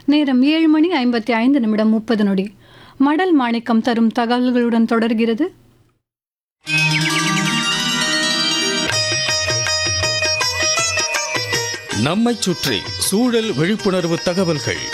நேரம் ஏழு மணி ஐம்பத்தி ஐந்து நிமிடம் முப்பது நொடி மடல் மாணிக்கம் தரும் தகவல்களுடன் தொடர்கிறது நம்மைச் சுற்றி சூழல் விழிப்புணர்வு தகவல்கள்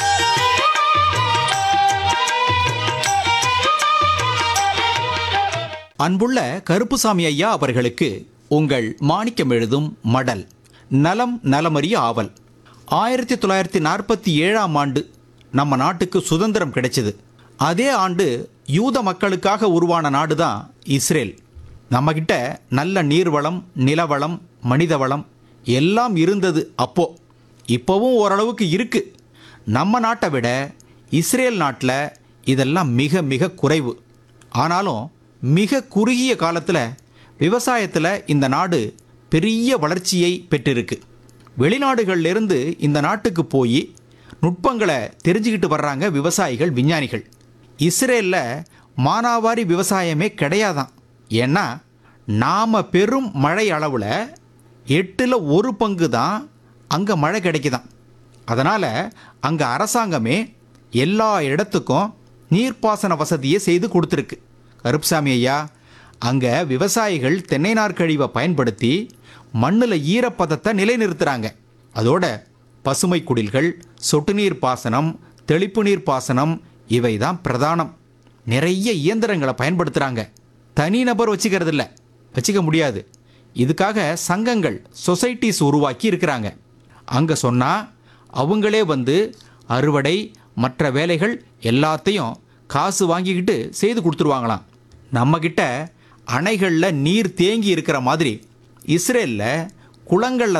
அன்புள்ள கருப்புசாமி ஐயா அவர்களுக்கு உங்கள் மாணிக்கம் எழுதும் மடல் நலம் நலமறிய ஆவல் ஆயிரத்தி தொள்ளாயிரத்தி நாற்பத்தி ஏழாம் ஆண்டு நம்ம நாட்டுக்கு சுதந்திரம் கிடைச்சது அதே ஆண்டு யூத மக்களுக்காக உருவான நாடு தான் இஸ்ரேல் நம்மக்கிட்ட நல்ல நீர்வளம் நிலவளம் மனித வளம் எல்லாம் இருந்தது அப்போ இப்போவும் ஓரளவுக்கு இருக்கு நம்ம நாட்டை விட இஸ்ரேல் நாட்டில் இதெல்லாம் மிக மிக குறைவு ஆனாலும் மிக குறுகிய காலத்தில் விவசாயத்தில் இந்த நாடு பெரிய வளர்ச்சியை பெற்றிருக்கு வெளிநாடுகள்லேருந்து இந்த நாட்டுக்கு போய் நுட்பங்களை தெரிஞ்சுக்கிட்டு வர்றாங்க விவசாயிகள் விஞ்ஞானிகள் இஸ்ரேலில் மானாவாரி விவசாயமே கிடையாதான் ஏன்னா நாம் பெரும் மழை அளவில் எட்டில் ஒரு பங்கு தான் அங்கே மழை கிடைக்குதாம் அதனால் அங்கே அரசாங்கமே எல்லா இடத்துக்கும் நீர்ப்பாசன வசதியை செய்து கொடுத்துருக்கு கருப்சாமி ஐயா அங்கே விவசாயிகள் தென்னை நார்க்கழிவை பயன்படுத்தி மண்ணில் ஈரப்பதத்தை நிலைநிறுத்துகிறாங்க அதோட பசுமை குடில்கள் சொட்டு நீர் பாசனம் தெளிப்பு நீர் பாசனம் இவை தான் பிரதானம் நிறைய இயந்திரங்களை பயன்படுத்துகிறாங்க தனிநபர் வச்சுக்கிறது இல்ல வச்சுக்க முடியாது இதுக்காக சங்கங்கள் சொசைட்டிஸ் உருவாக்கி இருக்கிறாங்க அங்கே சொன்னால் அவங்களே வந்து அறுவடை மற்ற வேலைகள் எல்லாத்தையும் காசு வாங்கிக்கிட்டு செய்து கொடுத்துருவாங்களாம் நம்மக்கிட்ட அணைகளில் நீர் தேங்கி இருக்கிற மாதிரி இஸ்ரேலில் குளங்களில்